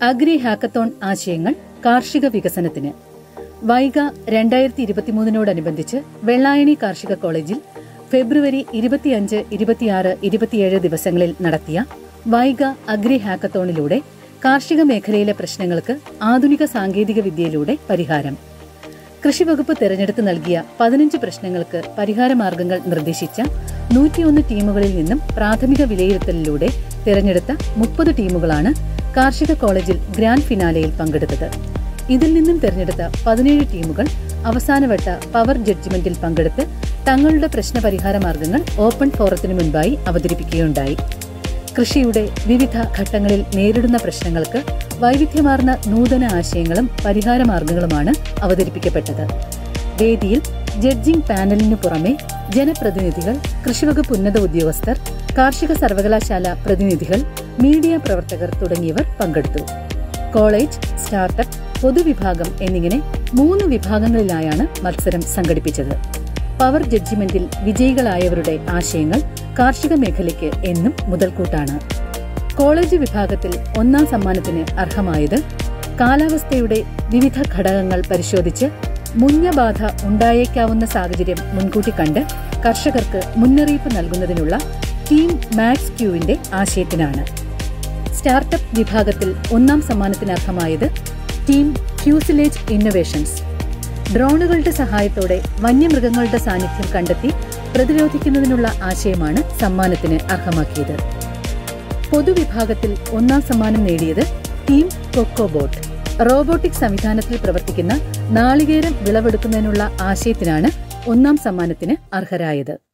agri hackathon ആശയങ്ങൾ കാർഷിക വികസനത്തിന് വൈഗ രണ്ടായിരത്തി ഇരുപത്തിമൂന്നിനോടനുബന്ധിച്ച് വെള്ളായണി കാർഷിക കോളേജിൽ ഫെബ്രുവരി ഇരുപത്തിയഞ്ച് ഇരുപത്തിയാറ് ഇരുപത്തിയേഴ് ദിവസങ്ങളിൽ നടത്തിയ വൈഗ അഗ്രി ഹാക്കത്തോണിലൂടെ കാർഷിക മേഖലയിലെ പ്രശ്നങ്ങൾക്ക് ആധുനിക സാങ്കേതിക വിദ്യയിലൂടെ പരിഹാരം കൃഷിവകുപ്പ് തെരഞ്ഞെടുത്ത് നൽകിയ പതിനഞ്ച് പ്രശ്നങ്ങൾക്ക് പരിഹാരമാർഗങ്ങൾ നിർദ്ദേശിച്ച നൂറ്റിയൊന്ന് ടീമുകളിൽ നിന്നും പ്രാഥമിക വിലയിരുത്തലിലൂടെ തിരഞ്ഞെടുത്ത മുപ്പത് ടീമുകളാണ് കാർഷിക കോളേജിൽ ഗ്രാൻഡ് ഫിനാലെയിൽ പങ്കെടുത്തത് ഇതിൽ നിന്നും തിരഞ്ഞെടുത്ത പതിനേഴ് ടീമുകൾ അവസാനവട്ട പവർ ജഡ്ജ്മെന്റിൽ പങ്കെടുത്ത് തങ്ങളുടെ പ്രശ്നപരിഹാര മാർഗങ്ങൾ ഓപ്പൺ ഫോറത്തിനു മുൻപായി അവതരിപ്പിക്കുകയുണ്ടായി കൃഷിയുടെ വിവിധ ഘട്ടങ്ങളിൽ നേരിടുന്ന പ്രശ്നങ്ങൾക്ക് വൈവിധ്യമാർന്ന നൂതന ആശയങ്ങളും പരിഹാരമാർഗങ്ങളുമാണ് അവതരിപ്പിക്കപ്പെട്ടത് വേദിയിൽ ജഡ്ജിംഗ് പാനലിനു പുറമെ ജനപ്രതിനിധികൾ കൃഷിവകുപ്പ് ഉന്നത ഉദ്യോഗസ്ഥർ കാർഷിക സർവകലാശാല പ്രതിനിധികൾ മീഡിയ പ്രവർത്തകർ തുടങ്ങിയവർ പങ്കെടുത്തു കോളേജ് സ്റ്റാർട്ടപ്പ് പൊതുവിഭാഗം എന്നിങ്ങനെ മൂന്ന് വിഭാഗങ്ങളിലായാണ് മത്സരം സംഘടിപ്പിച്ചത് പവർ ജഡ്ജിമെന്റിൽ വിജയികളായവരുടെ ആശയങ്ങൾ കാർഷിക മേഖലയ്ക്ക് എന്നും മുതൽക്കൂട്ടാണ് കോളേജ് വിഭാഗത്തിൽ ഒന്നാം സമ്മാനത്തിന് അർഹമായത് കാലാവസ്ഥയുടെ വിവിധ ഘടകങ്ങൾ പരിശോധിച്ച് മുഞ്ഞബാധ ഉണ്ടായേക്കാവുന്ന സാഹചര്യം മുൻകൂട്ടി കണ്ട് കർഷകർക്ക് മുന്നറിയിപ്പ് നൽകുന്നതിനുള്ള ടീം മാക്സ് ക്യൂവിന്റെ ആശയത്തിനാണ് സ്റ്റാർട്ടപ്പ് വിഭാഗത്തിൽ ഒന്നാം സമ്മാനത്തിന് അർഹമായത് ടീം ഫ്യൂസിലേജ് ഇന്നൊവേഷൻസ് ഡ്രോണുകളുടെ സഹായത്തോടെ വന്യമൃഗങ്ങളുടെ സാന്നിധ്യം കണ്ടെത്തി പ്രതിരോധിക്കുന്നതിനുള്ള ആശയമാണ് സമ്മാനത്തിന് അർഹമാക്കിയത് പൊതുവിഭാഗത്തിൽ ഒന്നാം സമ്മാനം നേടിയത് ടീം കൊക്കോബോട്ട് റോബോട്ടിക് സംവിധാനത്തിൽ പ്രവർത്തിക്കുന്ന നാളികേരം വിളവെടുക്കുന്നതിനുള്ള ആശയത്തിനാണ് ഒന്നാം സമ്മാനത്തിന് അർഹരായത്